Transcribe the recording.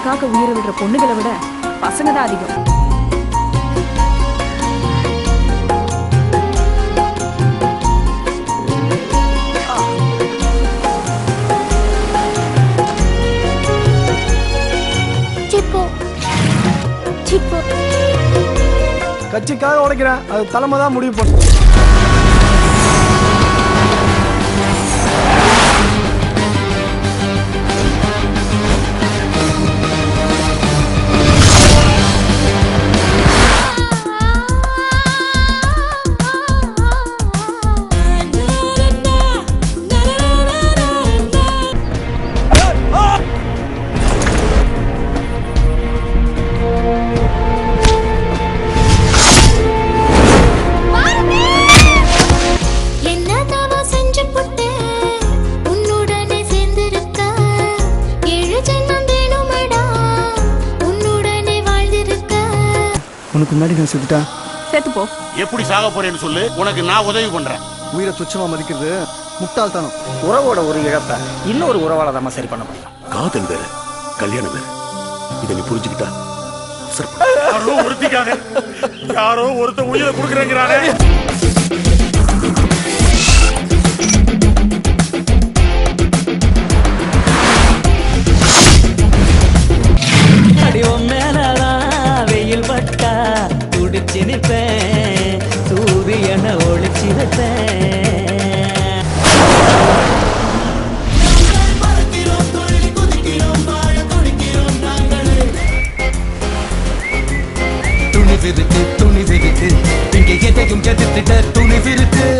நாட்டுக்காக உயிரை விடுற பொண்ணுகளை விட பசங்க தான் அதிகம் சிப்போ சிப்போ கட்சிக்காக உடைக்கிறேன் அது தலைமை தான் முடிவு பண்ணும் என்ன தவா செஞ்சு புட்டு உன்னுடனே சேர்ந்திருக்க ஏழு ஜென்மம் வேணுமடா உன்னுடனே வாழ்ந்திருக்க உனக்கு முன்னாடி நான் செத்துட்டா சேர்த்து போ எப்படி சாக போறேன்னு சொல்லு உனக்கு நான் உதவி பண்றேன் உயிரை துச்சமா மதிக்கிறது முட்டாள்தனம் உறவோட ஒரு இழப்ப இன்னொரு உறவால தான் சரி பண்ண முடியும் காதல் வேற கல்யாணம் வேற இதை நீ புரிஞ்சுக்கிட்டா யாரோ ஒருத்திக்காக யாரோ ஒருத்த உயிரை கொடுக்குறேங்கிறானே அடிவம் மேலதான் வெயில் பட்டா துடிச்சு நிற்பேன் சூரியனை ஒளிச்சு வைப்பேன் துணி விரித்து துணி விரித்து இங்கே எதையும் எதிர்த்திட்ட துணி விரித்து